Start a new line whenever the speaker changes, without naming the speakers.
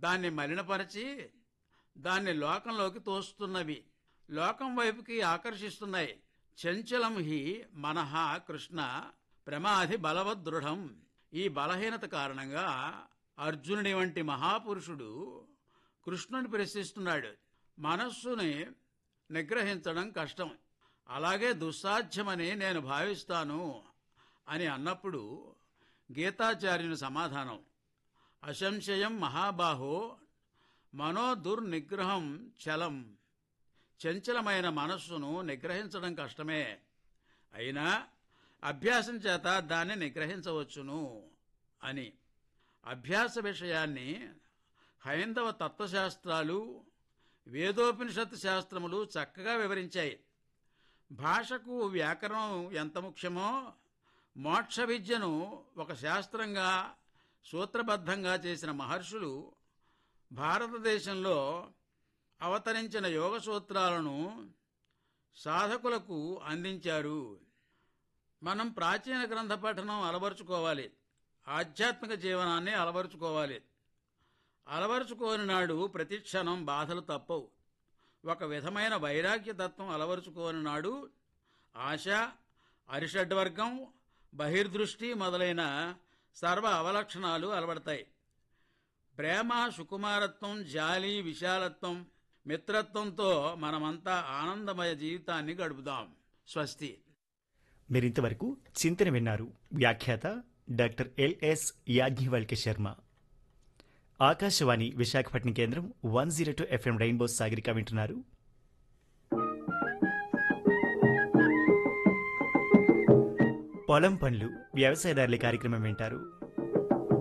దాన్ని మలినపరిచి దాన్ని లోకంలోకి తోస్తున్నవి లోకం వైపుకి ఆకర్షిస్తున్నాయి చంచలం హి మనహ కృష్ణ ప్రమాధి బలవదృఢం ఈ బలహీనత కారణంగా అర్జునుడి వంటి మహాపురుషుడు కృష్ణుని ప్రశ్నిస్తున్నాడు మనస్సుని నిగ్రహించడం కష్టం అలాగే దుస్సాధ్యమని నేను భావిస్తాను అని అన్నప్పుడు గీతాచార్యుని సమాధానం అసంశయం మహాబాహో మనోదుర్నిగ్రహం చలం చంచలమైన మనస్సును నిగ్రహించడం కష్టమే అయినా అభ్యాసం చేత దాన్ని నిగ్రహించవచ్చును అని అభ్యాస విషయాన్ని హైందవ తత్వశాస్త్రాలు వేదోపనిషత్ శాస్త్రములు చక్కగా వివరించాయి భాషకు వ్యాకరణం ఎంత ముఖ్యమో మోక్ష విద్యను ఒక శాస్త్రంగా సూత్రబద్ధంగా చేసిన మహర్షులు భారతదేశంలో అవతరించిన యోగ సూత్రాలను సాధకులకు అందించారు మనం ప్రాచీన గ్రంథ పఠనం అలవరుచుకోవాలి ఆధ్యాత్మిక జీవనాన్ని అలవరుచుకోవాలి అలవరుచుకోని నాడు ప్రతి క్షణం బాధలు తప్పవు ఒక విధమైన వైరాగ్య తత్వం అలవరుచుకోని నాడు ఆశ అరిషడ్వర్గం బహిర్దృష్టి మొదలైన సర్వ అవలక్షణాలు అలవడతాయి ప్రేమ సుకుమారత్వం జాలి విశాలత్వం మిత్రత్వంతో మనమంతా ఆనందమయ జీవితాన్ని గడుపుదాం స్వస్తి
మీరింతవరకు చింతన విన్నారు వ్యాఖ్యాత డాక్టర్ ఎల్ఎస్ యాజ్ఞవల్క్య శర్మ ఆకాశవాణి విశాఖపట్నం కేంద్రం one zero two FM rainbow Sagarika వింటున్నారు పొలం పనులు వ్యవసాయదారుల కార్యక్రమం వింటారు